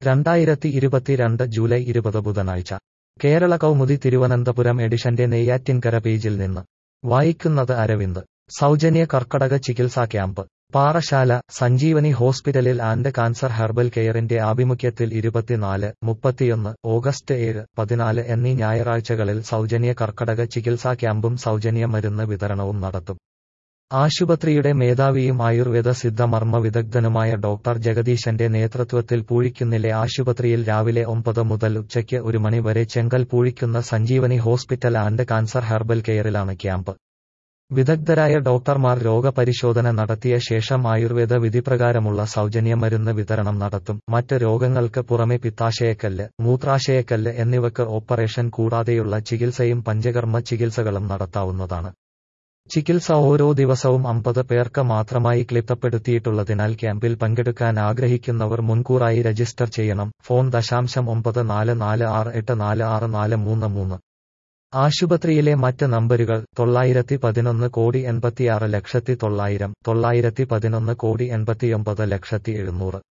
രണ്ടായിരത്തി ഇരുപത്തിരണ്ട് ജൂലൈ ഇരുപത് ബുധനാഴ്ച കേരള കൗമുദി തിരുവനന്തപുരം എഡിഷന്റെ നെയ്യാറ്റിൻകര പേജിൽ നിന്ന് വായിക്കുന്നത് അരവിന്ദ് സൗജന്യ കർക്കടക ചികിത്സാ ക്യാമ്പ് പാറശാല സഞ്ജീവനി ഹോസ്പിറ്റലിൽ ആൻഡ് കാൻസർ ഹെർബൽ കെയറിന്റെ ആഭിമുഖ്യത്തിൽ ഇരുപത്തിനാല് മുപ്പത്തിയൊന്ന് ഓഗസ്റ്റ് ഏഴ് പതിനാല് എന്നീ ഞായറാഴ്ചകളിൽ സൗജന്യ കർക്കടക ചികിത്സാ ക്യാമ്പും സൗജന്യ മരുന്ന് വിതരണവും നടത്തും ആശുപത്രിയുടെ മേധാവിയും ആയുർവേദ സിദ്ധമർമ്മ വിദഗ്ധനുമായ ഡോക്ടർ ജഗദീശന്റെ നേതൃത്വത്തിൽ പൂഴിക്കുന്നിലെ ആശുപത്രിയിൽ രാവിലെ ഒമ്പത് മുതൽ ഉച്ചയ്ക്ക് ഒരു മണി വരെ ചെങ്കൽ പൂഴിക്കുന്ന Sanjeevani hospital and cancer herbal കെയറിലാണ് ക്യാമ്പ് വിദഗ്ധരായ ഡോക്ടർമാർ രോഗപരിശോധന നടത്തിയ ശേഷം ആയുർവേദ വിധിപ്രകാരമുള്ള സൗജന്യ മരുന്ന് വിതരണം നടത്തും മറ്റ് രോഗങ്ങൾക്ക് പുറമെ പിത്താശയക്കല്ല് മൂത്രാശയക്കല്ല് എന്നിവക്ക് ഓപ്പറേഷൻ കൂടാതെയുള്ള ചികിത്സയും പഞ്ചകർമ്മ ചികിത്സകളും നടത്താവുന്നതാണ് ചികിത്സ ഓരോ ദിവസവും അമ്പത് പേർക്ക് മാത്രമായി ക്ലിപ്തപ്പെടുത്തിയിട്ടുള്ളതിനാൽ ക്യാമ്പിൽ പങ്കെടുക്കാൻ ആഗ്രഹിക്കുന്നവർ മുൻകൂറായി രജിസ്റ്റർ ചെയ്യണം ഫോൺ ദശാംശം ഒമ്പത് നാല് നാല് ആറ് എട്ട് നാല് ആറ് നാല് മൂന്ന് മൂന്ന് ആശുപത്രിയിലെ മറ്റ് നമ്പരുകൾ തൊള്ളായിരത്തി പതിനൊന്ന് കോടി എൺപത്തിയാറ് ലക്ഷത്തി തൊള്ളായിരം തൊള്ളായിരത്തി പതിനൊന്ന് കോടി എൺപത്തിയൊമ്പത് ലക്ഷത്തി എഴുന്നൂറ്